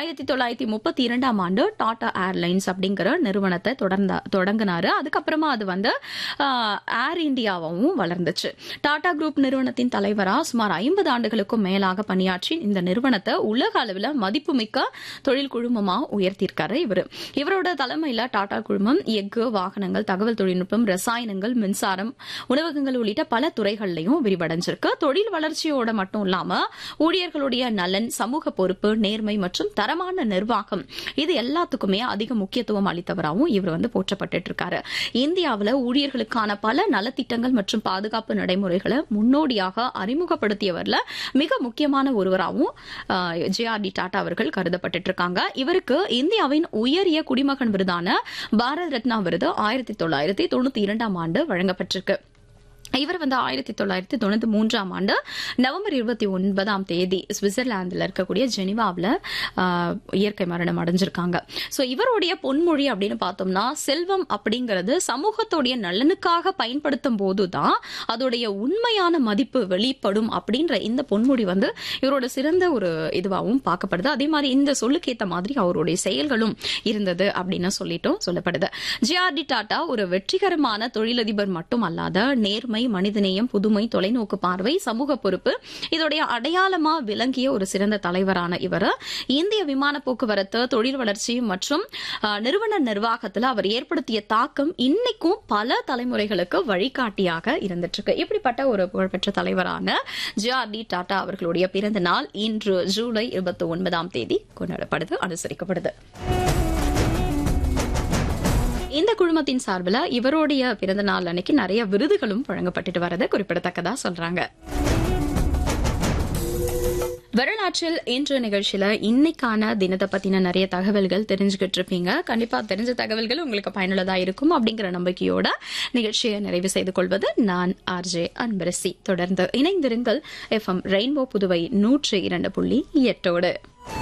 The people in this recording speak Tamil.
ஆயிரத்தி தொள்ளாயிரத்தி முப்பத்தி இரண்டாம் ஆண்டு டாடா ஏர்லைன்ஸ் அப்படிங்கிற நிறுவனத்தை தொடர்ந்த தொடங்கினாரு அதுக்கப்புறமா அது வந்து ஆஹ், ஏர் இந்தியாவும் வளர்ந்துச்சு டாடா குரூப் நிறுவனத்தின் தலைவரா சுமார் ஐம்பது ஆண்டுகளுக்கும் மேலாக பணியாற்றி இந்த நிறுவனத்தை உலக அளவில் மதிப்புமிக்க தொழில் குழுமமா உயர்த்தியிருக்காரு இவர் இவரோட தலைமையில டாடா குழுமம் எஃகு வாகனங்கள் தகவல் தொழில்நுட்பம் ரசாயனங்கள் மின்சாரம் உணவகங்கள் உள்ளிட்ட பல துறைகள்லயும் விரிவடைஞ்சிருக்கு தொழில் வளர்ச்சியோட மட்டும் இல்லாம ஊழியர்களுடைய நலன் சமூக பொறுப்பு நேர்மை மற்றும் தரமான நிர்வாகம் இது எல்லாத்துக்குமே அதிக முக்கியத்துவம் அளித்தவராகவும் இவர் வந்து போற்றப்பட்டு இருக்காரு இந்தியாவில் ஊழியர்களுக்கான பல நலத்திட்டங்கள் மற்றும் பாதுகாப்பு நடைமுறைகளை முன்னோடியாக அறிமுகப்படுத்தியவர்ல மிக முக்கியமான ஒருவராகவும் ஜேஆர்டி டாடா அவர்கள் கருதப்பட்டு இருக்காங்க இவருக்கு இந்தியாவின் உயரிய குடிமகன் விருதான பாரத் ரத்னா விருது ஆயிரத்தி தொள்ளாயிரத்தி தொண்ணூத்தி இரண்டாம் ஆண்டு வழங்கப்பட்டிருக்கு இவர் வந்து ஆயிரத்தி தொள்ளாயிரத்தி தொண்ணூத்தி மூன்றாம் ஆண்டு நவம்பர் இருபத்தி ஒன்பதாம் தேதி சுவிட்சர்லாந்தில் இருக்கக்கூடிய ஜெனிவாவில் இயற்கை மரணம் அடைஞ்சிருக்காங்க ஸோ இவருடைய பொன்மொழி அப்படின்னு பார்த்தோம்னா செல்வம் அப்படிங்கிறது சமூகத்துடைய நலனுக்காக பயன்படுத்தும் போதுதான் அதோடைய உண்மையான மதிப்பு வெளிப்படும் அப்படின்ற இந்த பொன்மொழி வந்து இவரோட சிறந்த ஒரு இதுவாகவும் பார்க்கப்படுது அதே மாதிரி இந்த சொல்லுக்கு ஏற்ற மாதிரி அவருடைய செயல்களும் இருந்தது அப்படின்னு சொல்லிட்டும் சொல்லப்படுது ஜிஆர்டி டாடா ஒரு வெற்றிகரமான தொழிலதிபர் மட்டும் அல்லாத நேர்மை மனிதநேயம் புதுமை தொலைநோக்கு பார்வை சமூக பொறுப்பு இதோடைய அடையாளமா விளங்கிய ஒரு சிறந்த தலைவரான இவர் இந்திய விமான போக்குவரத்து தொழில் வளர்ச்சி மற்றும் அஹ், நிறுவன நிர்வாகத்தில் அவர் ஏற்படுத்திய தாக்கம் இன்னைக்கும் பல தலைமுறைகளுக்கு வழிகாட்டியாக இருந்துட்டு இருக்கு இப்படிப்பட்ட ஒரு புகழ்பெற்ற தலைவரான ஜிஆர்டி டாடா அவர்களுடைய பிறந்த நாள் இன்று ஜூலை இருபத்தி ஒன்பதாம் தேதி கொண்டாடப்படுது அனுசரிக்கப்படுது இந்த குழுமத்தின் சார்பில் இவருடைய பிறந்த நாள் அன்னைக்கு நிறைய விருதுகளும் வழங்கப்பட்டுட்டு வரது குறிப்பிடத்தக்கதா சொல்றாங்க வரலாற்றில் இன்று நிகழ்ச்சியில இன்னைக்கான தினத்தை பத்தின நிறைய தகவல்கள் தெரிஞ்சுக்கிட்டு இருப்பீங்க கண்டிப்பா தெரிஞ்ச தகவல்கள் உங்களுக்கு பயனுள்ளதா இருக்கும் அப்படிங்கிற நம்பிக்கையோட நிகழ்ச்சியை நிறைவு செய்து கொள்வது நான் ஆர்ஜே அன்பரசி தொடர்ந்து இணைந்திருங்கள் எஃப்எம் ரெயின்போ புதுவை நூற்று இரண்டு புள்ளி எட்டோடு